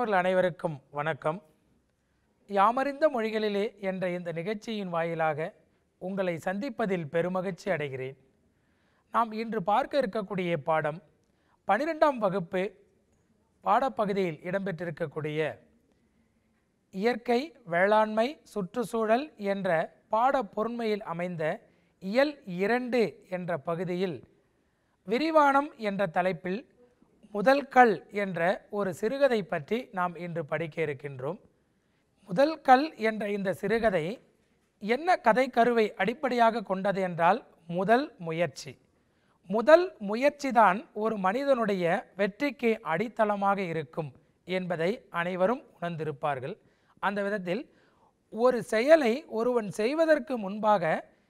மாணவர்கள் அனைவருக்கும் வணக்கம் யாமறிந்த மொழிகளிலே என்ற இந்த நிகழ்ச்சியின் வாயிலாக உங்களை சந்திப்பதில் பெருமகிழ்ச்சி அடைகிறேன் நாம் இன்று பார்க்க இருக்கக்கூடிய பாடம் பனிரெண்டாம் வகுப்பு பாடப்பகுதியில் இடம்பெற்றிருக்கக்கூடிய இயற்கை வேளாண்மை சுற்றுச்சூழல் என்ற பாட பொருண்மையில் அமைந்த இயல் இரண்டு என்ற பகுதியில் விரிவானம் என்ற தலைப்பில் முதல் கல் என்ற ஒரு சிறுகதை பற்றி நாம் இன்று படிக்க இருக்கின்றோம் முதல் கல் என்ற இந்த சிறுகதை என்ன கதை கருவை அடிப்படையாக கொண்டது என்றால் முதல் முயற்சி முதல் முயற்சிதான் ஒரு மனிதனுடைய வெற்றிக்கு அடித்தளமாக இருக்கும் என்பதை அனைவரும் உணர்ந்திருப்பார்கள் அந்த விதத்தில் ஒரு செயலை ஒருவன் செய்வதற்கு முன்பாக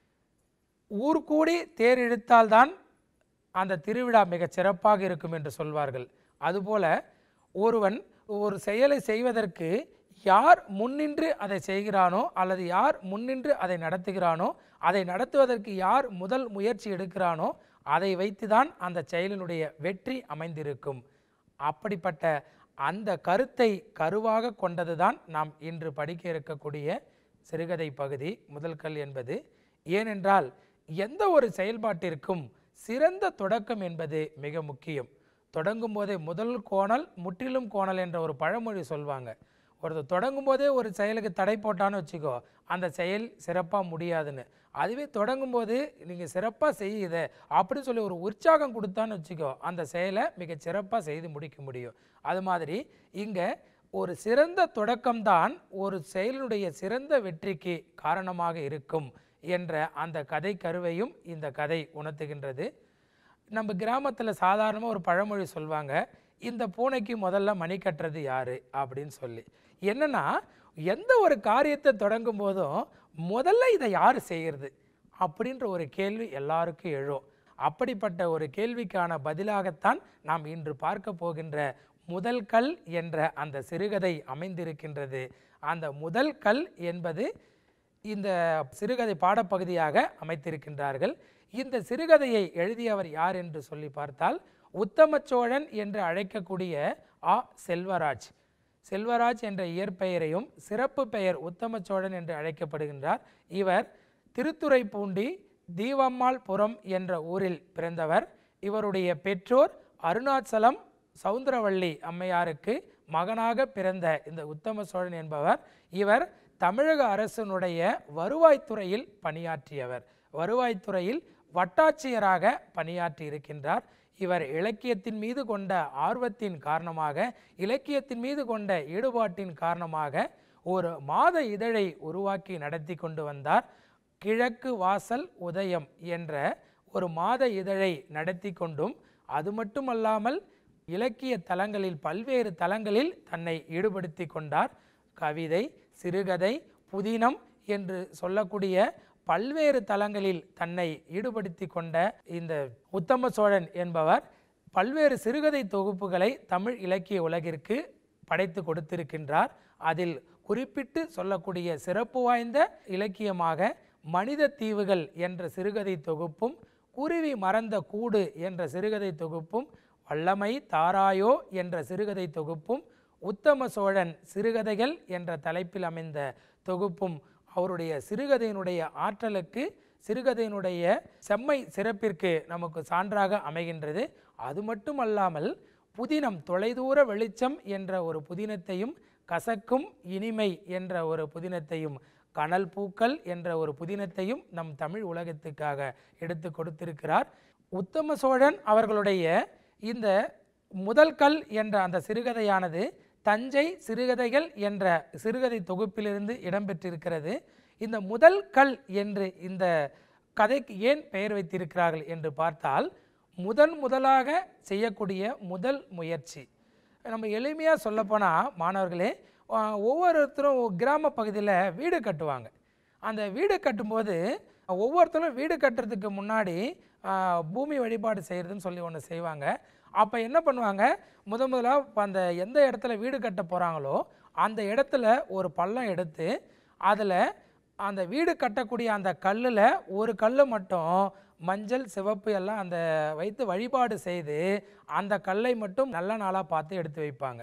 ஊர் கூடி தேர் இழுத்தால்தான் அந்த திருவிழா மிகச் சிறப்பாக இருக்கும் என்று சொல்வார்கள் அதுபோல ஒருவன் ஒரு செயலை செய்வதற்கு யார் முன்னின்று அதை செய்கிறானோ அல்லது யார் முன்னின்று அதை நடத்துகிறானோ அதை நடத்துவதற்கு யார் முதல் முயற்சி எடுக்கிறானோ அதை வைத்துதான் அந்த செயலினுடைய வெற்றி அமைந்திருக்கும் அப்படிப்பட்ட அந்த கருத்தை கருவாக கொண்டதுதான் நாம் இன்று படிக்க இருக்கக்கூடிய சிறுகதை பகுதி முதல் கல் என்பது ஏனென்றால் எந்த ஒரு செயல்பாட்டிற்கும் சிறந்த தொடக்கம் என்பது மிக முக்கியம் தொடங்கும் போதே முதல் கோணல் முற்றிலும் கோணல் என்ற ஒரு பழமொழி சொல்வாங்க ஒருத்தர் தொடங்கும் போதே ஒரு செயலுக்கு தடை போட்டான்னு வச்சுக்கோ அந்த செயல் சிறப்பாக முடியாதுன்னு அதுவே தொடங்கும் போது நீங்கள் சிறப்பாக செய்யுத அப்படின்னு சொல்லி ஒரு உற்சாகம் கொடுத்தான்னு வச்சுக்கோ அந்த செயலை மிக சிறப்பாக செய்து முடிக்க முடியும் அது மாதிரி இங்கே ஒரு சிறந்த தொடக்கம்தான் ஒரு செயலினுடைய சிறந்த வெற்றிக்கு காரணமாக இருக்கும் என்ற அந்த கதை கருவையும் இந்த கதை உணர்த்துகின்றது நம்ம கிராமத்தில் சாதாரணமாக ஒரு பழமொழி சொல்லுவாங்க இந்த பூனைக்கு முதல்ல மணி கட்டுறது யாரு அப்படின்னு சொல்லி என்னன்னா எந்த ஒரு காரியத்தை தொடங்கும் போதும் முதல்ல இதை யார் செய்கிறது அப்படின்ற ஒரு கேள்வி எல்லாருக்கும் எழும் அப்படிப்பட்ட ஒரு கேள்விக்கான பதிலாகத்தான் நாம் இன்று பார்க்க போகின்ற முதல் கல் என்ற அந்த சிறுகதை அமைந்திருக்கின்றது அந்த முதல் கல் என்பது இந்த சிறுகதை பாடப்பகுதியாக அமைத்திருக்கின்றார்கள் இந்த சிறுகதையை எழுதியவர் யார் என்று சொல்லி பார்த்தால் உத்தம சோழன் என்று அழைக்கக்கூடிய ஆ செல்வராஜ் செல்வராஜ் என்ற இயற்பெயரையும் சிறப்பு பெயர் உத்தம சோழன் என்று அழைக்கப்படுகின்றார் இவர் திருத்துறைப்பூண்டி தீவம்மாள்புரம் என்ற ஊரில் பிறந்தவர் இவருடைய பெற்றோர் அருணாச்சலம் சவுந்தரவள்ளி அம்மையாருக்கு மகனாக பிறந்த இந்த உத்தம சோழன் என்பவர் இவர் தமிழக அரசினுடைய வருவாய்த்துறையில் பணியாற்றியவர் வருவாய்த்துறையில் வட்டாட்சியராக பணியாற்றி இருக்கின்றார் இவர் இலக்கியத்தின் மீது கொண்ட ஆர்வத்தின் காரணமாக இலக்கியத்தின் மீது கொண்ட ஈடுபாட்டின் காரணமாக ஒரு மாத இதழை உருவாக்கி நடத்தி கொண்டு வந்தார் கிழக்கு வாசல் உதயம் என்ற ஒரு மாத இதழை நடத்தி கொண்டும் அது மட்டுமல்லாமல் இலக்கிய தலங்களில் பல்வேறு தலங்களில் தன்னை ஈடுபடுத்தி கொண்டார் கவிதை சிறுகதை புதினம் என்று சொல்லக்கூடிய பல்வேறு தலங்களில் தன்னை ஈடுபடுத்தி கொண்ட இந்த உத்தம சோழன் என்பவர் பல்வேறு சிறுகதை தொகுப்புகளை தமிழ் இலக்கிய உலகிற்கு படைத்து கொடுத்திருக்கின்றார் அதில் குறிப்பிட்டு சொல்லக்கூடிய சிறப்பு வாய்ந்த இலக்கியமாக மனித தீவுகள் என்ற சிறுகதை தொகுப்பும் குருவி மறந்த கூடு என்ற சிறுகதை தொகுப்பும் வல்லமை தாராயோ என்ற சிறுகதை தொகுப்பும் உத்தம சோழன் சிறுகதைகள் என்ற தலைப்பில் அமைந்த தொகுப்பும் அவருடைய சிறுகதையினுடைய ஆற்றலுக்கு சிறுகதையினுடைய செம்மை சிறப்பிற்கு நமக்கு சான்றாக அமைகின்றது அது மட்டுமல்லாமல் புதினம் தொலைதூர வெளிச்சம் என்ற ஒரு புதினத்தையும் கசக்கும் இனிமை என்ற ஒரு புதினத்தையும் கனல் பூக்கள் என்ற ஒரு புதினத்தையும் நம் தமிழ் உலகத்துக்காக எடுத்து கொடுத்திருக்கிறார் உத்தம சோழன் அவர்களுடைய இந்த முதல் கல் என்ற அந்த சிறுகதையானது தஞ்சை சிறுகதைகள் என்ற சிறுகதை தொகுப்பிலிருந்து இடம்பெற்றிருக்கிறது இந்த முதல் கல் என்று இந்த கதைக்கு ஏன் பெயர் வைத்திருக்கிறார்கள் என்று பார்த்தால் முதன் முதலாக செய்யக்கூடிய முதல் முயற்சி நம்ம எளிமையாக சொல்லப்போனால் மாணவர்களே ஆஹ், ஒவ்வொருத்தரும் கிராம பகுதியில் வீடு கட்டுவாங்க அந்த வீடு கட்டும்போது ஒவ்வொருத்தரும் வீடு கட்டுறதுக்கு முன்னாடி ஆஹ், பூமி வழிபாடு செய்கிறதுன்னு சொல்லி ஒன்று செய்வாங்க அப்போ என்ன பண்ணுவாங்க முத முதலாக அந்த எந்த இடத்துல வீடு கட்ட போகிறாங்களோ அந்த இடத்துல ஒரு பள்ளம் எடுத்து அதில் அந்த வீடு கட்டக்கூடிய அந்த கல்லில் ஒரு கல் மட்டும் மஞ்சள் சிவப்பு எல்லாம் அந்த வைத்து வழிபாடு செய்து அந்த கல்லை மட்டும் நல்ல நாளாக பார்த்து எடுத்து வைப்பாங்க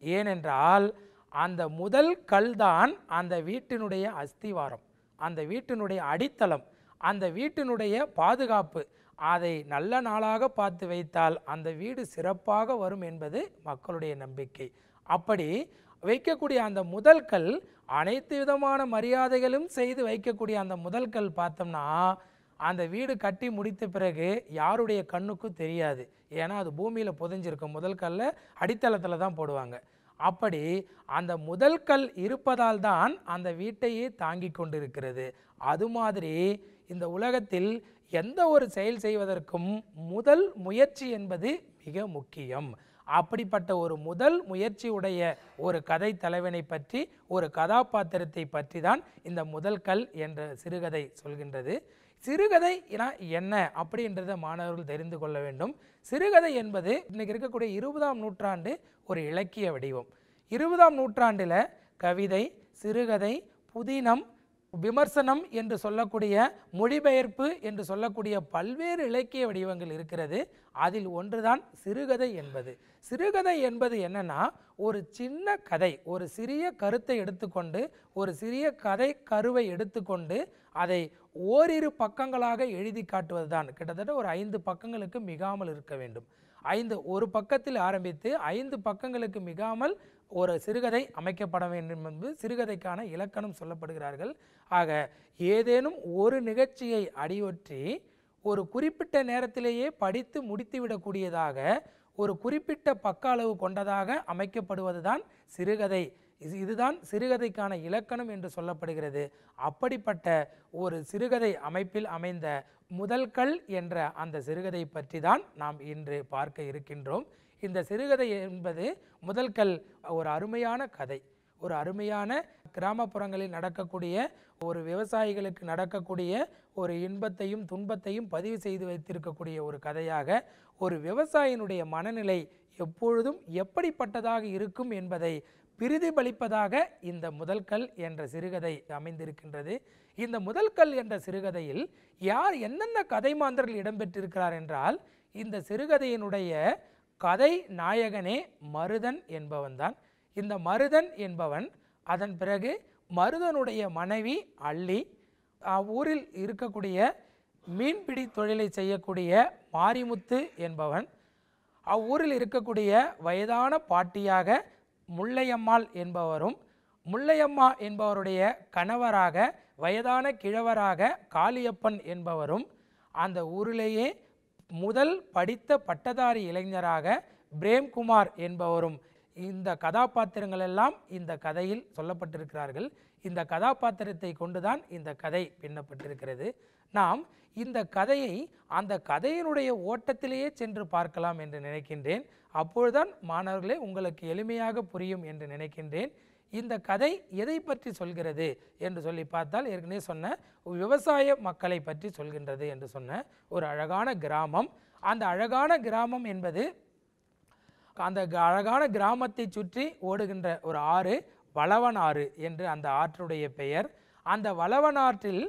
ஏனென்றால் அந்த முதல் கல் தான் அந்த வீட்டினுடைய அஸ்திவாரம் அந்த வீட்டினுடைய அடித்தளம் அந்த வீட்டினுடைய பாதுகாப்பு அதை நல்ல நாளாக பார்த்து வைத்தால் அந்த வீடு சிறப்பாக வரும் என்பது மக்களுடைய நம்பிக்கை அப்படி வைக்கக்கூடிய அந்த முதல் கல் அனைத்து விதமான மரியாதைகளும் செய்து வைக்கக்கூடிய அந்த முதல் கல் பார்த்தோம்னா அந்த வீடு கட்டி முடித்த பிறகு யாருடைய கண்ணுக்கும் தெரியாது ஏன்னா அது பூமியில் புதைஞ்சிருக்கும் முதல் கல்லை அடித்தளத்தில் தான் போடுவாங்க அப்படி அந்த முதல் கல் இருப்பதால் தான் அந்த வீட்டையே தாங்கி கொண்டிருக்கிறது அது மாதிரி இந்த உலகத்தில் எந்த ஒரு செயல் செய்வதற்கும் முதல் முயற்சி என்பது மிக முக்கியம் அப்படிப்பட்ட ஒரு முதல் முயற்சியுடைய ஒரு கதை தலைவனை பற்றி ஒரு கதாபாத்திரத்தை பற்றி தான் இந்த முதல் கல் என்ற சிறுகதை சொல்கின்றது சிறுகதை என்ன அப்படின்றத மாணவர்கள் தெரிந்து கொள்ள வேண்டும் சிறுகதை என்பது இன்னைக்கு இருக்கக்கூடிய இருபதாம் நூற்றாண்டு ஒரு இலக்கிய வடிவம் இருபதாம் நூற்றாண்டில் கவிதை சிறுகதை புதினம் விமர்சனம் என்று சொல்லக்கூடிய மொழிபெயர்ப்பு என்று சொல்லக்கூடிய பல்வேறு இலக்கிய வடிவங்கள் இருக்கிறது அதில் ஒன்றுதான் சிறுகதை என்பது சிறுகதை என்பது என்னன்னா ஒரு சின்ன கதை ஒரு சிறிய கருத்தை எடுத்துக்கொண்டு ஒரு சிறிய கதை கருவை எடுத்துக்கொண்டு அதை ஓரிரு பக்கங்களாக எழுதி காட்டுவதுதான் கிட்டத்தட்ட ஒரு ஐந்து பக்கங்களுக்கு மிகாமல் இருக்க வேண்டும் ஐந்து ஒரு பக்கத்தில் ஆரம்பித்து ஐந்து பக்கங்களுக்கு மிகாமல் ஒரு சிறுகதை அமைக்கப்பட வேண்டும் என்பது சிறுகதைக்கான இலக்கணம் சொல்லப்படுகிறார்கள் ஆக ஏதேனும் ஒரு நிகழ்ச்சியை அடியொற்றி ஒரு குறிப்பிட்ட நேரத்திலேயே படித்து முடித்துவிடக்கூடியதாக ஒரு குறிப்பிட்ட பக்க அளவு கொண்டதாக அமைக்கப்படுவதுதான் சிறுகதை இது இதுதான் சிறுகதைக்கான இலக்கணம் என்று சொல்லப்படுகிறது அப்படிப்பட்ட ஒரு சிறுகதை அமைப்பில் அமைந்த முதல் கல் என்ற அந்த சிறுகதை பற்றி தான் நாம் இன்று பார்க்க இருக்கின்றோம் இந்த சிறுகதை என்பது முதல் கல் ஒரு அருமையான கதை ஒரு அருமையான கிராமப்புறங்களில் நடக்கக்கூடிய ஒரு விவசாயிகளுக்கு நடக்கக்கூடிய ஒரு இன்பத்தையும் துன்பத்தையும் பதிவு செய்து வைத்திருக்கக்கூடிய ஒரு கதையாக ஒரு விவசாயினுடைய மனநிலை எப்பொழுதும் எப்படிப்பட்டதாக இருக்கும் என்பதை பிரதிபலிப்பதாக இந்த முதல் கல் என்ற சிறுகதை அமைந்திருக்கின்றது இந்த முதல் கல் என்ற சிறுகதையில் யார் என்னென்ன கதை மாந்தர்கள் இடம்பெற்றிருக்கிறார் என்றால் இந்த சிறுகதையினுடைய கதை நாயகனே மருதன் என்பவன்தான் இந்த மருதன் என்பவன் அதன் பிறகு மருதனுடைய மனைவி அள்ளி அவ்வூரில் இருக்கக்கூடிய மீன்பிடி தொழிலை செய்யக்கூடிய மாரிமுத்து என்பவன் அவ்வூரில் இருக்கக்கூடிய வயதான பாட்டியாக முல்லையம்மாள் என்பவரும் முல்லையம்மா என்பவருடைய கணவராக வயதான கிழவராக காளியப்பன் என்பவரும் அந்த ஊரிலேயே முதல் படித்த பட்டதாரி இளைஞராக பிரேம்குமார் என்பவரும் இந்த கதாபாத்திரங்கள் எல்லாம் இந்த கதையில் சொல்லப்பட்டிருக்கிறார்கள் இந்த கதாபாத்திரத்தை கொண்டுதான் இந்த கதை பின்னப்பட்டிருக்கிறது நாம் இந்த கதையை அந்த கதையினுடைய ஓட்டத்திலேயே சென்று பார்க்கலாம் என்று நினைக்கின்றேன் அப்பொழுதுதான் மாணவர்களே உங்களுக்கு எளிமையாக புரியும் என்று நினைக்கின்றேன் இந்த கதை எதை பற்றி சொல்கிறது என்று சொல்லி பார்த்தால் ஏற்கனவே சொன்ன விவசாய மக்களை பற்றி சொல்கின்றது என்று சொன்ன ஒரு அழகான கிராமம் அந்த அழகான கிராமம் என்பது அந்த க- அழகான கிராமத்தை சுற்றி ஓடுகின்ற ஒரு ஆறு வளவன் ஆறு என்று அந்த ஆற்றுடைய பெயர் அந்த வளவன் ஆற்றில்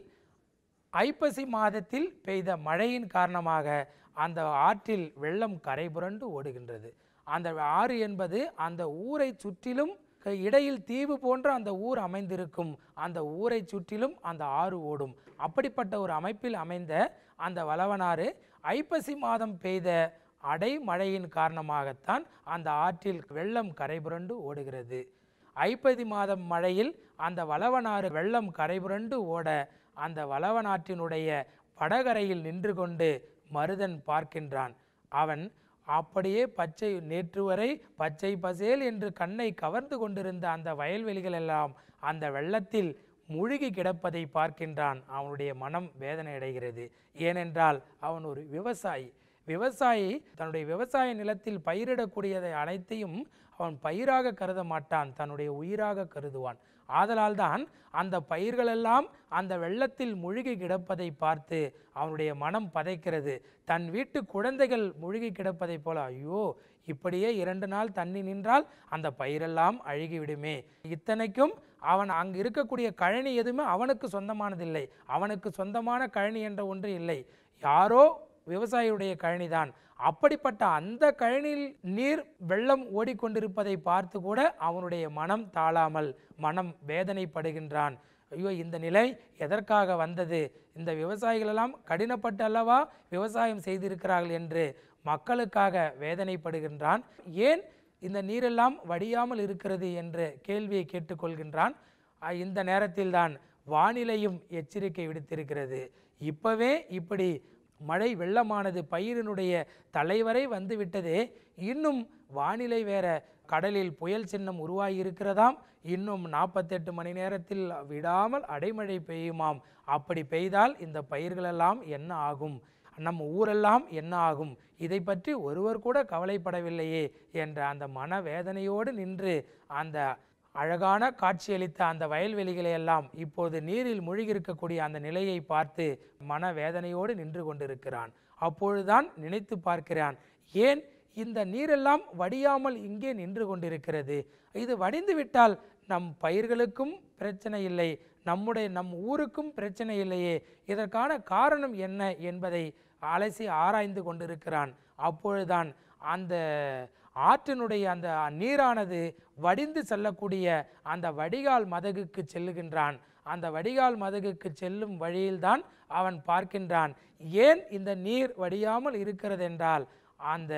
ஐப்பசி மாதத்தில் பெய்த மழையின் காரணமாக அந்த ஆற்றில் வெள்ளம் கரை புரண்டு ஓடுகின்றது அந்த ஆறு என்பது அந்த ஊரை சுற்றிலும் க- இடையில் தீவு போன்ற அந்த ஊர் அமைந்திருக்கும் அந்த ஊரை சுற்றிலும் அந்த ஆறு ஓடும் அப்படிப்பட்ட ஒரு அமைப்பில் அமைந்த அந்த வளவனாறு ஐப்பசி மாதம் பெய்த அடைமழையின் காரணமாகத்தான் அந்த ஆற்றில் வெள்ளம் கரைபுரண்டு ஓடுகிறது ஐப்பதி மாதம் மழையில் அந்த வளவனாறு வெள்ளம் கரைபுரண்டு ஓட அந்த வளவனாற்றினுடைய வடகரையில் நின்று கொண்டு மருதன் பார்க்கின்றான் அவன் அப்படியே பச்சை நேற்று வரை பச்சை பசேல் என்று கண்ணை கவர்ந்து கொண்டிருந்த அந்த வயல்வெளிகள் எல்லாம் அந்த வெள்ளத்தில் மூழ்கி கிடப்பதை பார்க்கின்றான் அவனுடைய மனம் வேதனை அடைகிறது ஏனென்றால் அவன் ஒரு விவசாயி விவசாயி தன்னுடைய விவசாய நிலத்தில் பயிரிடக்கூடியதை அனைத்தையும் அவன் பயிராக கருத மாட்டான் தன்னுடைய உயிராக கருதுவான் ஆதலால் தான் அந்த பயிர்களெல்லாம் அந்த வெள்ளத்தில் மூழ்கி கிடப்பதை பார்த்து அவனுடைய மனம் பதைக்கிறது தன் வீட்டு குழந்தைகள் மூழ்கி கிடப்பதைப் போல ஐயோ இப்படியே இரண்டு நாள் தண்ணி நின்றால் அந்த பயிரெல்லாம் அழுகிவிடுமே இத்தனைக்கும் அவன் அங்கு இருக்கக்கூடிய கழனி எதுவுமே அவனுக்கு சொந்தமானதில்லை அவனுக்கு சொந்தமான கழனி என்ற ஒன்று இல்லை யாரோ விவசாயியுடைய கழனிதான் அப்படிப்பட்ட அந்த கழனியில் நீர் வெள்ளம் ஓடிக்கொண்டிருப்பதை பார்த்து கூட அவனுடைய மனம் தாழாமல் மனம் வேதனைப்படுகின்றான் ஐயோ இந்த நிலை எதற்காக வந்தது இந்த விவசாயிகளெல்லாம் கடினப்பட்டு அல்லவா விவசாயம் செய்திருக்கிறார்கள் என்று மக்களுக்காக வேதனைப்படுகின்றான் ஏன் இந்த நீரெல்லாம் வடியாமல் இருக்கிறது என்ற கேள்வியை கேட்டுக்கொள்கின்றான் அஹ் இந்த நேரத்தில்தான் வானிலையும் எச்சரிக்கை விடுத்திருக்கிறது இப்பவே இப்படி மழை வெள்ளமானது பயிரினுடைய தலைவரை வந்து விட்டதே இன்னும் வானிலை வேற கடலில் புயல் சின்னம் உருவாகி இருக்கிறதாம் இன்னும் நாற்பத்தெட்டு மணி நேரத்தில் விடாமல் அடைமழை பெய்யுமாம் அப்படி பெய்தால் இந்த பயிர்களெல்லாம் என்ன ஆகும் நம் ஊரெல்லாம் என்ன ஆகும் இதை பற்றி ஒருவர் கூட கவலைப்படவில்லையே என்ற அந்த மனவேதனையோடு நின்று அந்த அழகான காட்சியளித்த அந்த வயல்வெளிகளை எல்லாம் இப்போது நீரில் மூழ்கியிருக்கக்கூடிய அந்த நிலையை பார்த்து மனவேதனையோடு நின்று கொண்டிருக்கிறான் அப்பொழுதுதான் நினைத்து பார்க்கிறான் ஏன் இந்த நீரெல்லாம் வடியாமல் இங்கே நின்று கொண்டிருக்கிறது இது வடிந்து விட்டால் நம் பயிர்களுக்கும் பிரச்சனை இல்லை நம்முடைய நம் ஊருக்கும் பிரச்சனை இல்லையே இதற்கான காரணம் என்ன என்பதை அலசி ஆராய்ந்து கொண்டிருக்கிறான் அப்பொழுதுதான் அந்த ஆற்றினுடைய அந்த நீரானது வடிந்து செல்லக்கூடிய அந்த வடிகால் மதகுக்கு செல்லுகின்றான் அந்த வடிகால் மதகுக்கு செல்லும் வழியில்தான் அவன் பார்க்கின்றான் ஏன் இந்த நீர் வடியாமல் இருக்கிறதென்றால் அந்த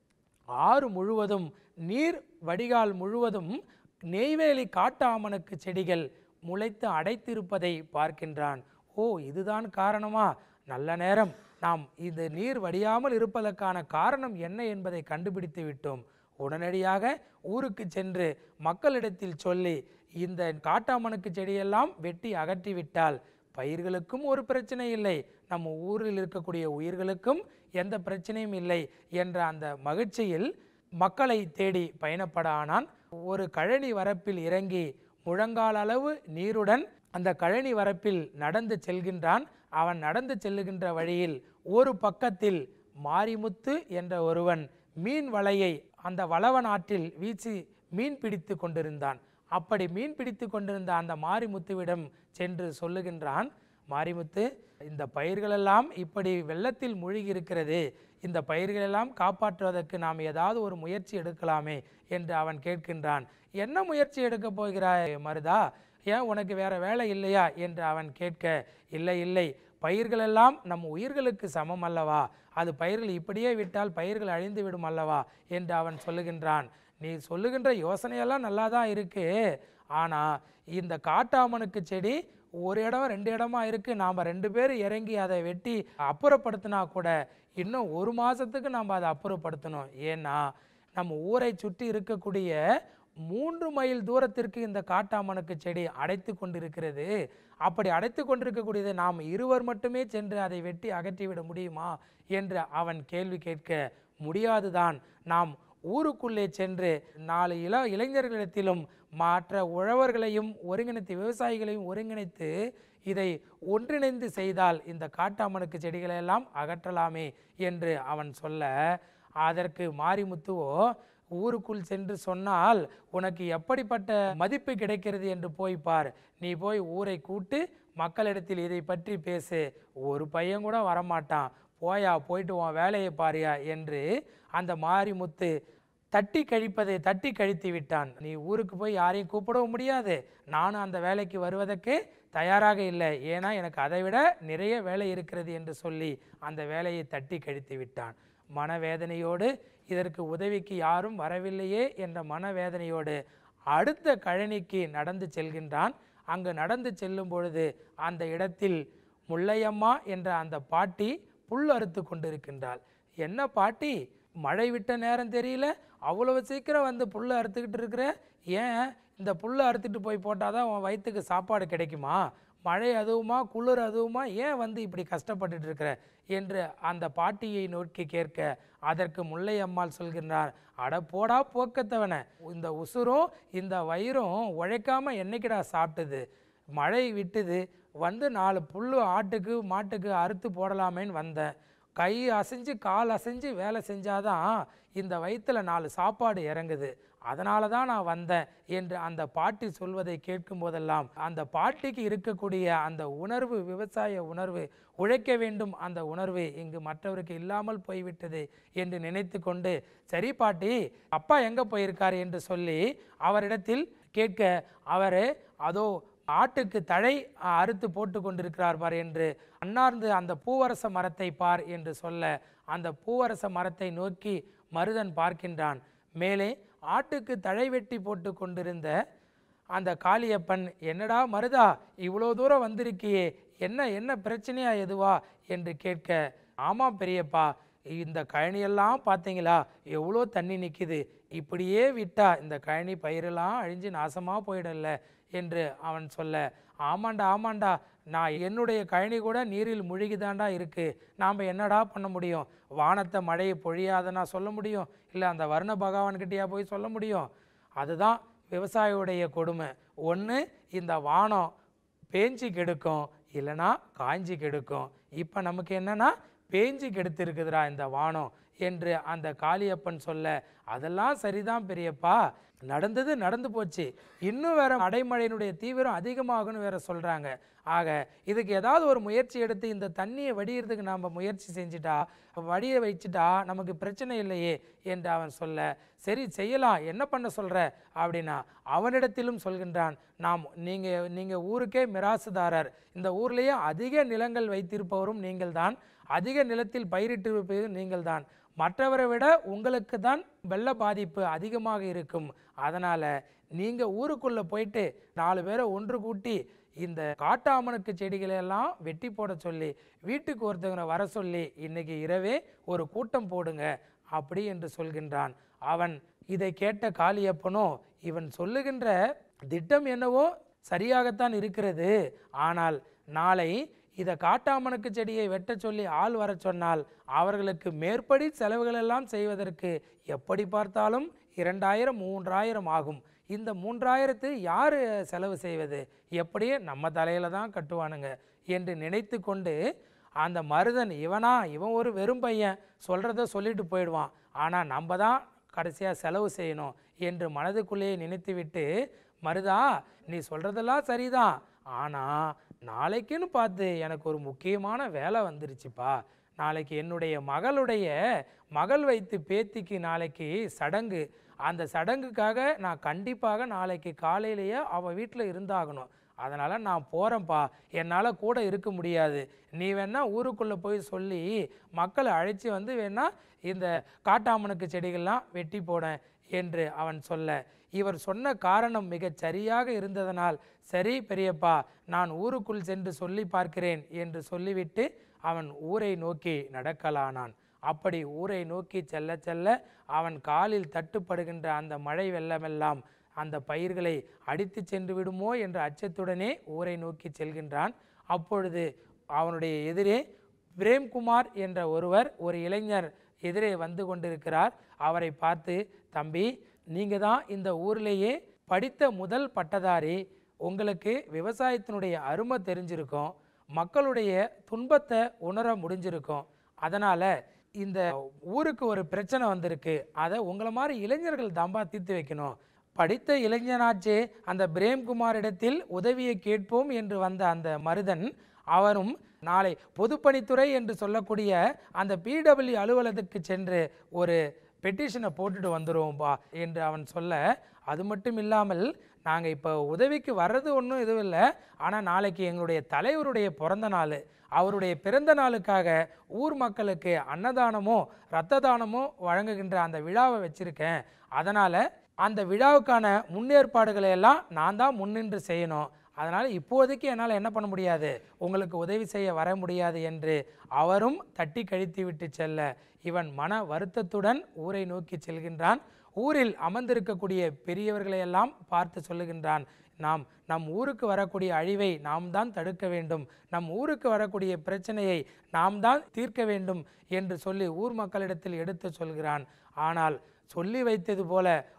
ஆறு முழுவதும் நீர் வடிகால் முழுவதும் நெய்வேலி காட்டாமனுக்கு செடிகள் முளைத்து அடைத்திருப்பதை பார்க்கின்றான் ஓ இதுதான் காரணமா நல்ல நேரம் நாம் இந்த நீர் வடியாமல் இருப்பதற்கான காரணம் என்ன என்பதை கண்டுபிடித்து விட்டோம் உடனடியாக ஊருக்கு சென்று மக்களிடத்தில் சொல்லி இந்த காட்டாமனுக்கு செடியெல்லாம் வெட்டி அகற்றிவிட்டால் பயிர்களுக்கும் ஒரு பிரச்சனை இல்லை நம்ம ஊரில் இருக்கக்கூடிய உயிர்களுக்கும் எந்த பிரச்சனையும் இல்லை என்ற அந்த மகிழ்ச்சியில் மக்களை தேடி பயணப்பட ஆனான் ஒரு கழனி வரப்பில் இறங்கி முழங்கால் அளவு நீருடன் அந்த கழனி வரப்பில் நடந்து செல்கின்றான் அவன் நடந்து செல்லுகின்ற வழியில் ஒரு பக்கத்தில் மாரிமுத்து என்ற ஒருவன் மீன் வலையை அந்த வளவன் ஆற்றில் வீசி மீன் பிடித்து கொண்டிருந்தான் அப்படி மீன் பிடித்து கொண்டிருந்த அந்த மாரிமுத்துவிடம் சென்று சொல்லுகின்றான் மாரிமுத்து இந்த பயிர்களெல்லாம் இப்படி வெள்ளத்தில் மூழ்கி இருக்கிறது இந்த பயிர்களெல்லாம் காப்பாற்றுவதற்கு நாம் ஏதாவது ஒரு முயற்சி எடுக்கலாமே என்று அவன் கேட்கின்றான் என்ன முயற்சி எடுக்க போகிறாய் மருதா ஏன் உனக்கு வேற வேலை இல்லையா என்று அவன் கேட்க இல்லை இல்லை பயிர்களெல்லாம் நம் உயிர்களுக்கு சமம் அல்லவா அது பயிர்கள் இப்படியே விட்டால் பயிர்கள் அழிந்து விடும் அல்லவா என்று அவன் சொல்லுகின்றான் நீ சொல்லுகின்ற யோசனையெல்லாம் நல்லா தான் இருக்கு ஆனால் இந்த காட்டாமனுக்கு செடி ஒரு இடம் ரெண்டு இடமா இருக்கு நாம் ரெண்டு பேர் இறங்கி அதை வெட்டி அப்புறப்படுத்தினா கூட இன்னும் ஒரு மாதத்துக்கு நாம் அதை அப்புறப்படுத்தணும் ஏன்னா நம்ம ஊரை சுற்றி இருக்கக்கூடிய மூன்று மைல் தூரத்திற்கு இந்த காட்டாமனுக்கு செடி அடைத்து கொண்டிருக்கிறது அப்படி அடைத்து கொண்டிருக்கக்கூடியதை நாம் இருவர் மட்டுமே சென்று அதை வெட்டி அகற்றிவிட முடியுமா என்று அவன் கேள்வி கேட்க முடியாதுதான் நாம் ஊருக்குள்ளே சென்று நாலு இள இளைஞர்களிடத்திலும் மற்ற உழவர்களையும் ஒருங்கிணைத்து விவசாயிகளையும் ஒருங்கிணைத்து இதை ஒன்றிணைந்து செய்தால் இந்த காட்டாமனுக்கு செடிகளை எல்லாம் அகற்றலாமே என்று அவன் சொல்ல அதற்கு மாரிமுத்துவோ ஊருக்குள் சென்று சொன்னால் உனக்கு எப்படிப்பட்ட மதிப்பு கிடைக்கிறது என்று போய் பார் நீ போய் ஊரை கூட்டு மக்களிடத்தில் இதை பற்றி பேசு ஒரு பையன் கூட வரமாட்டான் போயா போயிட்டு உன் வேலையை பாரியா என்று அந்த மாரிமுத்து தட்டி கழிப்பதை தட்டி கழித்து விட்டான் நீ ஊருக்கு போய் யாரையும் கூப்பிடவும் முடியாது நானும் அந்த வேலைக்கு வருவதற்கு தயாராக இல்லை ஏன்னா எனக்கு அதை விட நிறைய வேலை இருக்கிறது என்று சொல்லி அந்த வேலையை தட்டி கழித்து விட்டான் மனவேதனையோடு இதற்கு உதவிக்கு யாரும் வரவில்லையே என்ற மனவேதனையோடு அடுத்த கழனிக்கு நடந்து செல்கின்றான் அங்கு நடந்து செல்லும் பொழுது அந்த இடத்தில் முல்லையம்மா என்ற அந்த பாட்டி புல் அறுத்து கொண்டிருக்கின்றாள் என்ன பாட்டி மழை விட்ட நேரம் தெரியல அவ்வளவு சீக்கிரம் வந்து புல்லை அறுத்துக்கிட்டு இருக்கிற ஏன் இந்த புல்லை அறுத்துட்டு போய் போட்டால் தான் உன் வயிற்றுக்கு சாப்பாடு கிடைக்குமா மழை அதுவுமா குளிர் அதுவுமா ஏன் வந்து இப்படி கஷ்டப்பட்டுட்டு இருக்கிற என்று அந்த பாட்டியை நோக்கி கேட்க அதற்கு முல்லை அம்மாள் சொல்கின்றார் அட போடா போக்கத்தவன இந்த உசுரும் இந்த வயிறும் உழைக்காம என்னைக்குடா சாப்பிட்டது மழை விட்டுது வந்து நாலு புல்லு ஆட்டுக்கு மாட்டுக்கு அறுத்து போடலாமேன்னு வந்தேன் கை அசைஞ்சு கால் அசைஞ்சு வேலை செஞ்சாதான் இந்த வயித்துல நாலு சாப்பாடு இறங்குது அதனால தான் நான் வந்தேன் என்று அந்த பாட்டி சொல்வதை கேட்கும் போதெல்லாம் அந்த பாட்டிக்கு இருக்கக்கூடிய அந்த உணர்வு விவசாய உணர்வு உழைக்க வேண்டும் அந்த உணர்வு இங்கு மற்றவருக்கு இல்லாமல் போய்விட்டது என்று நினைத்து கொண்டு சரி பாட்டி அப்பா எங்கே போயிருக்காரு என்று சொல்லி அவரிடத்தில் கேட்க அவர் அதோ ஆட்டுக்கு தழை அ, அறுத்து போட்டு கொண்டிருக்கிறார் பார் என்று அன்னார்ந்து அந்த பூவரச மரத்தை பார் என்று சொல்ல அந்த பூவரச மரத்தை நோக்கி மருதன் பார்க்கின்றான் மேலே ஆட்டுக்கு தழை வெட்டி போட்டு கொண்டிருந்த அந்த காளியப்பன் என்னடா மருதா இவ்வளோ தூரம் வந்திருக்கியே என்ன என்ன பிரச்சனையா எதுவா என்று கேட்க ஆமாம் பெரியப்பா இந்த கழனியெல்லாம் பார்த்தீங்களா எவ்வளோ தண்ணி நிற்கிது இப்படியே விட்டா இந்த கழனி பயிரெல்லாம் அழிஞ்சு நாசமாக போயிடல என்று அவன் சொல்ல ஆமாண்டா ஆமாண்டா நான் என்னுடைய கழனி கூட நீரில் முழுகிதாண்டா இருக்கு நாம் என்னடா பண்ண முடியும் வானத்தை மழையை பொழியாதனா சொல்ல முடியும் இல்லை அந்த வருண பகவான்கிட்டயா போய் சொல்ல முடியும் அதுதான் விவசாயியுடைய கொடுமை ஒன்று இந்த வானம் பேஞ்சு கெடுக்கும் இல்லைன்னா காஞ்சி கெடுக்கும் இப்போ நமக்கு என்னன்னா பேஞ்சு கெடுத்திருக்குதுடா இந்த வானம் என்று அந்த காளியப்பன் சொல்ல அதெல்லாம் சரிதான் பெரியப்பா நடந்தது நடந்து போச்சு இன்னும் வேற அடைமழையினுடைய தீவிரம் அதிகமாகும்னு வேற சொல்றாங்க ஆக இதுக்கு ஏதாவது ஒரு முயற்சி எடுத்து இந்த தண்ணியை வடிகிறதுக்கு நாம் முயற்சி செஞ்சுட்டா வடிய வச்சுட்டா நமக்கு பிரச்சனை இல்லையே என்று அவன் சொல்ல சரி செய்யலாம் என்ன பண்ண சொல்ற அப்படின்னா அவனிடத்திலும் சொல்கின்றான் நாம் நீங்க நீங்க ஊருக்கே மிராசுதாரர் இந்த ஊர்லேயே அதிக நிலங்கள் வைத்திருப்பவரும் நீங்கள்தான் அதிக நிலத்தில் பயிரிட்டிருப்பதும் நீங்கள்தான் மற்றவரை விட உங்களுக்கு தான் வெள்ள பாதிப்பு அதிகமாக இருக்கும் அதனால நீங்க ஊருக்குள்ள போயிட்டு நாலு பேரை ஒன்று கூட்டி இந்த காட்டாமனுக்கு செடிகளை எல்லாம் வெட்டி போட சொல்லி வீட்டுக்கு ஒருத்தவங்களை வர சொல்லி இன்னைக்கு இரவே ஒரு கூட்டம் போடுங்க அப்படி என்று சொல்கின்றான் அவன் இதை கேட்ட காளியப்பனோ இவன் சொல்லுகின்ற திட்டம் என்னவோ சரியாகத்தான் இருக்கிறது ஆனால் நாளை இதை காட்டாமனுக்கு செடியை வெட்ட சொல்லி ஆள் வர சொன்னால் அவர்களுக்கு மேற்படி செலவுகள் எல்லாம் செய்வதற்கு எப்படி பார்த்தாலும் இரண்டாயிரம் மூன்றாயிரம் ஆகும் இந்த மூன்றாயிரத்து யார் செலவு செய்வது எப்படியே நம்ம தலையில தான் கட்டுவானுங்க என்று நினைத்து கொண்டு அந்த மருதன் இவனா இவன் ஒரு வெறும் பையன் சொல்கிறத சொல்லிட்டு போயிடுவான் ஆனால் நம்ம தான் கடைசியாக செலவு செய்யணும் என்று மனதுக்குள்ளேயே நினைத்துவிட்டு மருதா நீ சொல்கிறதெல்லாம் சரிதான் ஆனால் நாளைக்குன்னு பார்த்து எனக்கு ஒரு முக்கியமான வேலை வந்துருச்சுப்பா நாளைக்கு என்னுடைய மகளுடைய மகள் வைத்து பேத்திக்கு நாளைக்கு சடங்கு அந்த சடங்குக்காக நான் கண்டிப்பாக நாளைக்கு காலையிலேயே அவள் வீட்டில் இருந்தாகணும் அதனால் நான் போகிறேன்ப்பா என்னால் கூட இருக்க முடியாது நீ வேணா ஊருக்குள்ளே போய் சொல்லி மக்களை அழைச்சி வந்து வேணா இந்த காட்டாமனுக்கு செடிகள்லாம் வெட்டி போடேன் என்று அவன் சொல்ல இவர் சொன்ன காரணம் மிகச் சரியாக இருந்ததனால் சரி பெரியப்பா நான் ஊருக்குள் சென்று சொல்லி பார்க்கிறேன் என்று சொல்லிவிட்டு அவன் ஊரை நோக்கி நடக்கலானான் அப்படி ஊரை நோக்கி செல்ல செல்ல அவன் காலில் தட்டுப்படுகின்ற அந்த மழை வெள்ளமெல்லாம் அந்த பயிர்களை அடித்து சென்று விடுமோ என்ற அச்சத்துடனே ஊரை நோக்கி செல்கின்றான் அப்பொழுது அவனுடைய எதிரே பிரேம்குமார் என்ற ஒருவர் ஒரு இளைஞர் எதிரே வந்து கொண்டிருக்கிறார் அவரை பார்த்து தம்பி நீங்கள் தான் இந்த ஊர்லேயே படித்த முதல் பட்டதாரி உங்களுக்கு விவசாயத்தினுடைய அருமை தெரிஞ்சிருக்கும் மக்களுடைய துன்பத்தை உணர முடிஞ்சிருக்கும் அதனால் இந்த ஊருக்கு ஒரு பிரச்சனை வந்திருக்கு அதை உங்களை மாதிரி இளைஞர்கள் தாம்பா தீர்த்து வைக்கணும் படித்த இளைஞனாச்சே அந்த பிரேம்குமாரிடத்தில் உதவியை கேட்போம் என்று வந்த அந்த மருதன் அவரும் நாளை பொதுப்பணித்துறை என்று சொல்லக்கூடிய அந்த பிடபிள்யூ அலுவலகத்துக்கு சென்று ஒரு பெட்டிஷனை போட்டுட்டு வந்துடுவோம்பா என்று அவன் சொல்ல அது மட்டும் இல்லாமல் நாங்கள் இப்போ உதவிக்கு வர்றது ஒன்றும் இதுவும் இல்லை ஆனால் நாளைக்கு எங்களுடைய தலைவருடைய பிறந்த நாள் அவருடைய பிறந்த நாளுக்காக ஊர் மக்களுக்கு அன்னதானமோ இரத்த தானமோ வழங்குகின்ற அந்த விழாவை வச்சுருக்கேன் அதனால் அந்த விழாவுக்கான முன்னேற்பாடுகளை எல்லாம் நான் தான் முன்னின்று செய்யணும் அதனால் இப்போதைக்கு என்னால் என்ன பண்ண முடியாது உங்களுக்கு உதவி செய்ய வர முடியாது என்று அவரும் தட்டி கழித்து விட்டு செல்ல இவன் மன வருத்தத்துடன் ஊரை நோக்கி செல்கின்றான் ஊரில் அமர்ந்திருக்கக்கூடிய பெரியவர்களை எல்லாம் பார்த்து சொல்லுகின்றான் நாம் நம் ஊருக்கு வரக்கூடிய அழிவை நாம் தான் தடுக்க வேண்டும் நம் ஊருக்கு வரக்கூடிய பிரச்சனையை நாம் தான் தீர்க்க வேண்டும் என்று சொல்லி ஊர் மக்களிடத்தில் எடுத்து சொல்கிறான் ஆனால் சொல்லி வைத்தது போல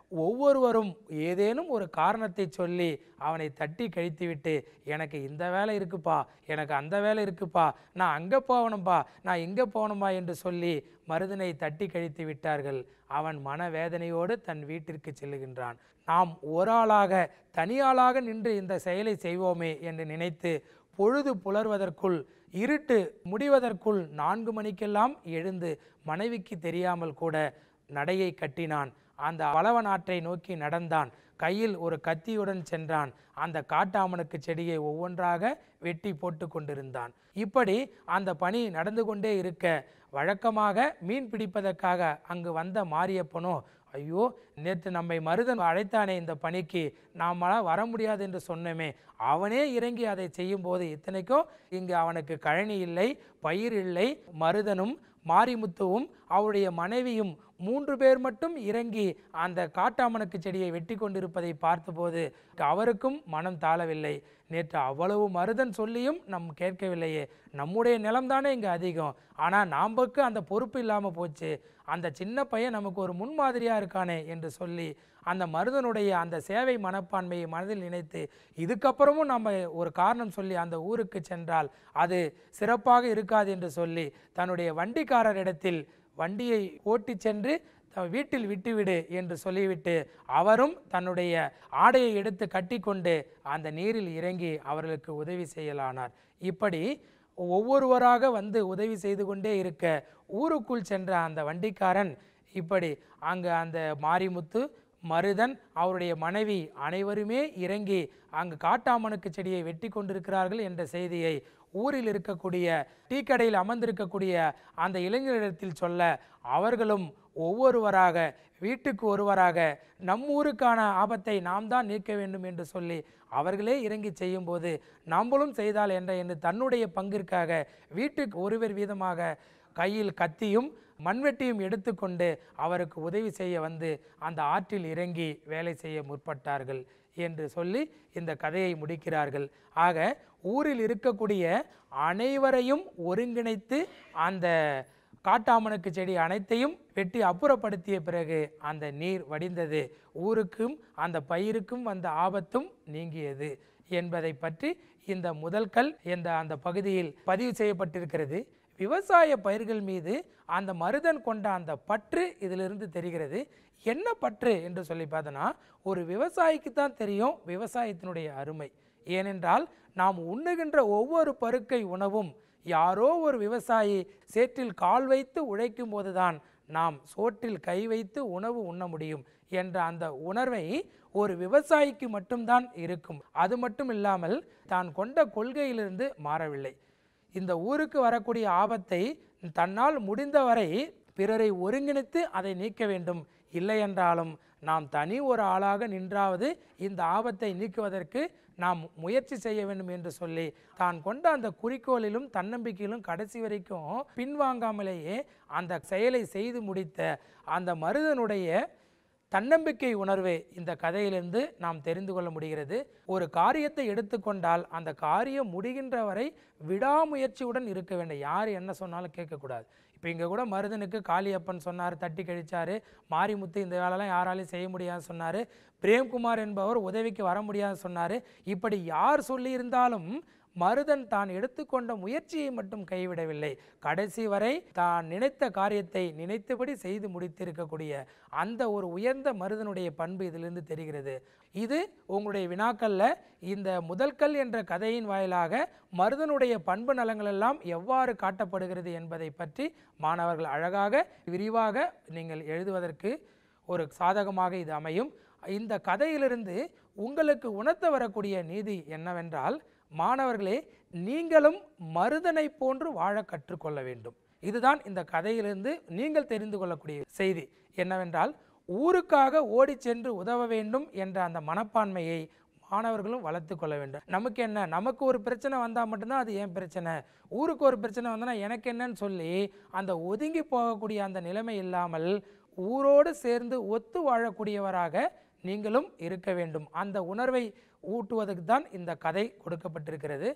ஒவ்வொருவரும் ஏதேனும் ஒரு காரணத்தை சொல்லி அவனை தட்டி கழித்துவிட்டு எனக்கு இந்த வேலை இருக்குப்பா எனக்கு அந்த வேலை இருக்குப்பா நான் அங்கே போகணும்பா நான் இங்கே போகணுமா என்று சொல்லி மருதனை தட்டி கழித்து விட்டார்கள் அவன் மனவேதனையோடு தன் வீட்டிற்கு செல்லுகின்றான் நாம் ஒரு ஆளாக தனியாளாக நின்று இந்த செயலை செய்வோமே என்று நினைத்து பொழுது புலர்வதற்குள் இருட்டு முடிவதற்குள் நான்கு மணிக்கெல்லாம் எழுந்து மனைவிக்கு தெரியாமல் கூட நடையை கட்டினான் அந்த பலவனாற்றை நோக்கி நடந்தான் கையில் ஒரு கத்தியுடன் சென்றான் அந்த காட்டாமனுக்கு செடியை ஒவ்வொன்றாக வெட்டி போட்டு கொண்டிருந்தான் இப்படி அந்த பணி நடந்து கொண்டே இருக்க வழக்கமாக மீன் பிடிப்பதற்காக அங்கு வந்த மாரியப்பனோ ஐயோ நேற்று நம்மை மருதன் அழைத்தானே இந்த பணிக்கு நாமளால் வர முடியாது என்று சொன்னோமே அவனே இறங்கி அதை செய்யும்போது இத்தனைக்கும் இங்கு அவனுக்கு கழனி இல்லை பயிர் இல்லை மருதனும் மாரிமுத்துவும் அவருடைய மனைவியும் மூன்று பேர் மட்டும் இறங்கி அந்த காட்டாமணக்கு செடியை வெட்டி கொண்டிருப்பதை பார்த்தபோது அவருக்கும் மனம் தாழவில்லை நேற்று அவ்வளவு மருதன் சொல்லியும் நம் கேட்கவில்லையே நம்முடைய நிலம்தானே இங்கே அதிகம் ஆனால் நாம்பக்கு அந்த பொறுப்பு இல்லாமல் போச்சு அந்த சின்ன பையன் நமக்கு ஒரு முன்மாதிரியாக இருக்கானே என்று சொல்லி அந்த மருதனுடைய அந்த சேவை மனப்பான்மையை மனதில் நினைத்து இதுக்கப்புறமும் நம்ம ஒரு காரணம் சொல்லி அந்த ஊருக்கு சென்றால் அது சிறப்பாக இருக்காது என்று சொல்லி தன்னுடைய வண்டிக்காரரிடத்தில் வண்டியை ஓட்டிச் சென்று த- வீட்டில் விட்டுவிடு என்று சொல்லிவிட்டு அவரும் தன்னுடைய ஆடையை எடுத்து கட்டிக்கொண்டு அந்த நீரில் இறங்கி அவர்களுக்கு உதவி செய்யலானார் இப்படி ஒவ்வொருவராக வந்து உதவி செய்து கொண்டே இருக்க ஊருக்குள் சென்ற அந்த வண்டிக்காரன் இப்படி அங்கு அந்த மாரிமுத்து மருதன் அவருடைய மனைவி அனைவருமே இறங்கி அங்கு காட்டாமணுக்கு செடியை வெட்டி கொண்டிருக்கிறார்கள் என்ற செய்தியை ஊரில் இருக்கக்கூடிய டீ கடையில் அமர்ந்திருக்கக்கூடிய அந்த இளைஞரிடத்தில் சொல்ல அவர்களும் ஒவ்வொருவராக வீட்டுக்கு ஒருவராக நம் ஊருக்கான ஆபத்தை நாம் தான் நீக்க வேண்டும் என்று சொல்லி அவர்களே இறங்கி செய்யும்போது நாம்பளும் செய்தால் என்ற என்று தன்னுடைய பங்கிற்காக வீட்டுக்கு ஒருவர் வீதமாக கையில் கத்தியும் மண்வெட்டியும் எடுத்துக்கொண்டு அவருக்கு உதவி செய்ய வந்து அந்த ஆற்றில் இறங்கி வேலை செய்ய முற்பட்டார்கள் என்று சொல்லி இந்த கதையை முடிக்கிறார்கள் ஆக ஊரில் இருக்கக்கூடிய அனைவரையும் ஒருங்கிணைத்து அந்த காட்டாமணுக்கு செடி அனைத்தையும் வெட்டி அப்புறப்படுத்திய பிறகு அந்த நீர் வடிந்தது ஊருக்கும் அந்த பயிருக்கும் வந்த ஆபத்தும் நீங்கியது என்பதை பற்றி இந்த முதல் கல் என்ற அந்த பகுதியில் பதிவு செய்யப்பட்டிருக்கிறது விவசாய பயிர்கள் மீது அந்த மருதன் கொண்ட அந்த பற்று இதிலிருந்து தெரிகிறது என்ன பற்று என்று சொல்லி பார்த்தோன்னா ஒரு விவசாயிக்கு தான் தெரியும் விவசாயத்தினுடைய அருமை ஏனென்றால் நாம் உண்ணுகின்ற ஒவ்வொரு பருக்கை உணவும் யாரோ ஒரு விவசாயி சேற்றில் கால் வைத்து உழைக்கும் போதுதான் நாம் சோற்றில் கை வைத்து உணவு உண்ண முடியும் என்ற அந்த உணர்வை ஒரு விவசாயிக்கு மட்டும்தான் இருக்கும் அது மட்டும் இல்லாமல் தான் கொண்ட கொள்கையிலிருந்து மாறவில்லை இந்த ஊருக்கு வரக்கூடிய ஆபத்தை தன்னால் முடிந்தவரை பிறரை ஒருங்கிணைத்து அதை நீக்க வேண்டும் இல்லை என்றாலும் நாம் தனி ஒரு ஆளாக நின்றாவது இந்த ஆபத்தை நீக்குவதற்கு நாம் முயற்சி செய்ய வேண்டும் என்று சொல்லி தான் கொண்ட அந்த குறிக்கோளிலும் தன்னம்பிக்கையிலும் கடைசி வரைக்கும் பின்வாங்காமலேயே அந்த செயலை செய்து முடித்த அந்த மருதனுடைய தன்னம்பிக்கை உணர்வு இந்த கதையிலிருந்து நாம் தெரிந்து கொள்ள முடிகிறது ஒரு காரியத்தை எடுத்துக்கொண்டால் அந்த காரியம் முடிகின்ற வரை விடாமுயற்சியுடன் இருக்க வேண்டும் யார் என்ன சொன்னாலும் கேட்கக்கூடாது இப்போ இங்கே கூட மருதனுக்கு காளியப்பன் சொன்னார் தட்டி கழிச்சாரு மாரிமுத்து இந்த வேலைலாம் யாராலையும் செய்ய முடியாதுன்னு சொன்னார் பிரேம்குமார் என்பவர் உதவிக்கு வர முடியாதுன்னு சொன்னார் இப்படி யார் சொல்லியிருந்தாலும் மருதன் தான் எடுத்துக்கொண்ட முயற்சியை மட்டும் கைவிடவில்லை கடைசி வரை தான் நினைத்த காரியத்தை நினைத்தபடி செய்து முடித்திருக்கக்கூடிய அந்த ஒரு உயர்ந்த மருதனுடைய பண்பு இதிலிருந்து தெரிகிறது இது உங்களுடைய வினாக்கல்ல இந்த முதல் கல் என்ற கதையின் வாயிலாக மருதனுடைய பண்பு நலங்கள் எல்லாம் எவ்வாறு காட்டப்படுகிறது என்பதை பற்றி மாணவர்கள் அழகாக விரிவாக நீங்கள் எழுதுவதற்கு ஒரு சாதகமாக இது அமையும் இந்த கதையிலிருந்து உங்களுக்கு உணர்த்த வரக்கூடிய நீதி என்னவென்றால் மாணவர்களே நீங்களும் மருதனை போன்று வாழ கற்றுக்கொள்ள வேண்டும் இதுதான் இந்த கதையிலிருந்து நீங்கள் தெரிந்து கொள்ளக்கூடிய செய்தி என்னவென்றால் ஊருக்காக ஓடிச் சென்று உதவ வேண்டும் என்ற அந்த மனப்பான்மையை மாணவர்களும் வளர்த்து கொள்ள வேண்டும் நமக்கு என்ன நமக்கு ஒரு பிரச்சனை வந்தால் மட்டும்தான் அது ஏன் பிரச்சனை ஊருக்கு ஒரு பிரச்சனை வந்தனா எனக்கு என்னன்னு சொல்லி அந்த ஒதுங்கி போகக்கூடிய அந்த நிலைமை இல்லாமல் ஊரோடு சேர்ந்து ஒத்து வாழக்கூடியவராக நீங்களும் இருக்க வேண்டும் அந்த உணர்வை ஊட்டுவதற்கு தான் இந்த கதை கொடுக்கப்பட்டிருக்கிறது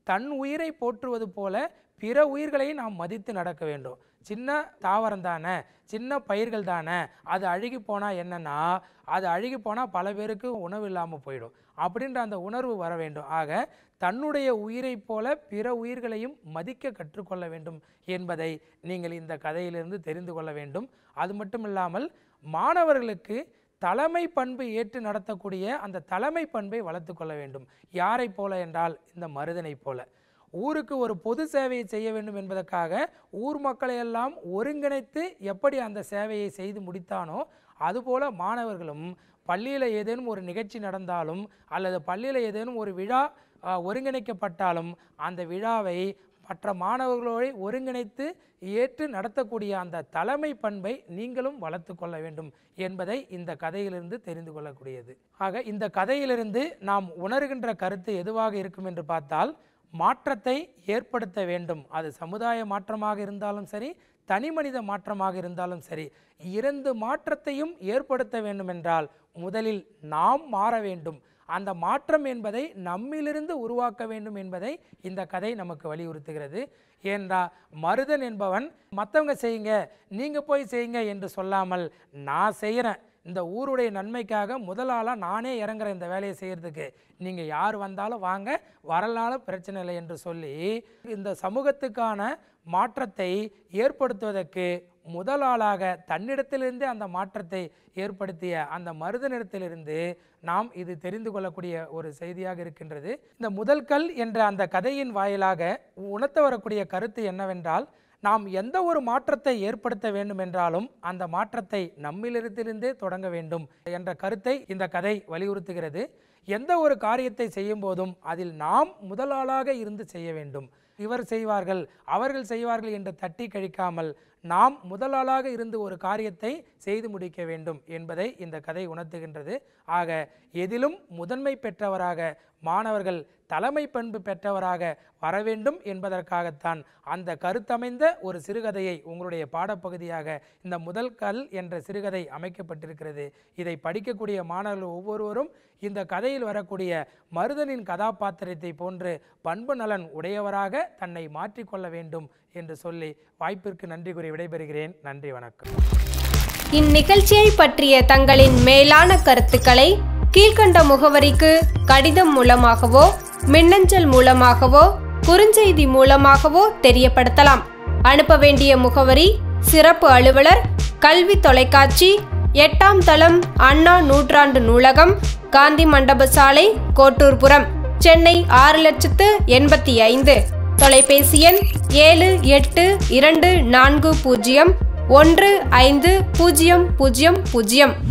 தன் உயிரை போற்றுவது போல பிற உயிர்களையும் நாம் மதித்து நடக்க வேண்டும் சின்ன தாவரம் தானே சின்ன பயிர்கள் தானே அது அழுகி போனால் என்னன்னா அது அழுகி போனால் பல பேருக்கு உணவு இல்லாமல் போயிடும் அப்படின்ற அந்த உணர்வு வர வேண்டும் ஆக தன்னுடைய உயிரைப் போல பிற உயிர்களையும் மதிக்க கற்றுக்கொள்ள வேண்டும் என்பதை நீங்கள் இந்த கதையிலிருந்து தெரிந்து கொள்ள வேண்டும் அது மட்டும் இல்லாமல் மாணவர்களுக்கு தலைமை பண்பு ஏற்று நடத்தக்கூடிய அந்த தலைமை பண்பை வளர்த்து கொள்ள வேண்டும் யாரைப் போல என்றால் இந்த மருதனைப் போல ஊருக்கு ஒரு பொது சேவையை செய்ய வேண்டும் என்பதற்காக ஊர் மக்களை எல்லாம் ஒருங்கிணைத்து எப்படி அந்த சேவையை செய்து முடித்தானோ அதுபோல மாணவர்களும் பள்ளியில் ஏதேனும் ஒரு நிகழ்ச்சி நடந்தாலும் அல்லது பள்ளியில் ஏதேனும் ஒரு விழா ஆ, ஒருங்கிணைக்கப்பட்டாலும் அந்த விழாவை மற்ற மாணவர்களோடு ஒருங்கிணைத்து ஏற்று நடத்தக்கூடிய அந்த தலைமை பண்பை நீங்களும் வளர்த்து கொள்ள வேண்டும் என்பதை இந்த கதையிலிருந்து தெரிந்து கொள்ளக்கூடியது ஆக இந்த கதையிலிருந்து நாம் உணர்கின்ற கருத்து எதுவாக இருக்கும் என்று பார்த்தால் மாற்றத்தை ஏற்படுத்த வேண்டும் அது சமுதாய மாற்றமாக இருந்தாலும் சரி தனி மனித மாற்றமாக இருந்தாலும் சரி இரண்டு மாற்றத்தையும் ஏற்படுத்த வேண்டும் என்றால் முதலில் நாம் மாற வேண்டும் அந்த மாற்றம் என்பதை நம்மிலிருந்து உருவாக்க வேண்டும் என்பதை இந்த கதை நமக்கு வலியுறுத்துகிறது ஏன்றா மருதன் என்பவன் மற்றவங்க செய்யுங்க நீங்கள் போய் செய்யுங்க என்று சொல்லாமல் நான் செய்கிறேன் இந்த ஊருடைய நன்மைக்காக முதலாளாக நானே இறங்குறேன் இந்த வேலையை செய்கிறதுக்கு நீங்கள் யார் வந்தாலும் வாங்க வரலாலும் பிரச்சனை இல்லை என்று சொல்லி இந்த சமூகத்துக்கான மாற்றத்தை ஏற்படுத்துவதற்கு முதல் ஆளாக தன்னிடத்திலிருந்தே அந்த மாற்றத்தை ஏற்படுத்திய அந்த மருதனிடத்திலிருந்து நாம் இது தெரிந்து கொள்ளக்கூடிய ஒரு செய்தியாக இருக்கின்றது இந்த முதல் கல் என்ற அந்த கதையின் வாயிலாக உணர்த்த வரக்கூடிய கருத்து என்னவென்றால் நாம் எந்த ஒரு மாற்றத்தை ஏற்படுத்த வேண்டும் என்றாலும் அந்த மாற்றத்தை நம்மிலிருந்திருந்தே தொடங்க வேண்டும் என்ற கருத்தை இந்த கதை வலியுறுத்துகிறது எந்த ஒரு காரியத்தை செய்யும் போதும் அதில் நாம் முதலாளாக இருந்து செய்ய வேண்டும் இவர் செய்வார்கள் அவர்கள் செய்வார்கள் என்று தட்டி கழிக்காமல் நாம் முதலாளாக இருந்து ஒரு காரியத்தை செய்து முடிக்க வேண்டும் என்பதை இந்த கதை உணர்த்துகின்றது ஆக எதிலும் முதன்மை பெற்றவராக மாணவர்கள் தலைமை பண்பு பெற்றவராக வர வேண்டும் என்பதற்காகத்தான் அந்த கருத்தமைந்த ஒரு சிறுகதையை உங்களுடைய பாடப்பகுதியாக இந்த முதல் கல் என்ற சிறுகதை அமைக்கப்பட்டிருக்கிறது இதை படிக்கக்கூடிய மாணவர்கள் ஒவ்வொருவரும் இந்த கதையில் வரக்கூடிய மருதனின் கதாபாத்திரத்தை போன்று பண்பு நலன் உடையவராக தன்னை மாற்றிக்கொள்ள வேண்டும் என்று சொல்லி வாய்ப்பிற்கு நன்றி கூறி விடைபெறுகிறேன் நன்றி வணக்கம் இந்நிகழ்ச்சியை பற்றிய தங்களின் மேலான கருத்துக்களை கீழ்க்கண்ட முகவரிக்கு கடிதம் மூலமாகவோ மின்னஞ்சல் மூலமாகவோ குறுஞ்செய்தி மூலமாகவோ தெரியப்படுத்தலாம் அனுப்ப வேண்டிய முகவரி சிறப்பு அலுவலர் கல்வி தொலைக்காட்சி எட்டாம் தளம் அண்ணா நூற்றாண்டு நூலகம் காந்தி மண்டப சாலை கோட்டூர்புரம் சென்னை ஆறு லட்சத்து எண்பத்தி ஐந்து தொலைபேசி எண் ஏழு எட்டு இரண்டு நான்கு பூஜ்ஜியம் ஒன்று ஐந்து பூஜ்ஜியம் பூஜ்ஜியம் பூஜ்ஜியம்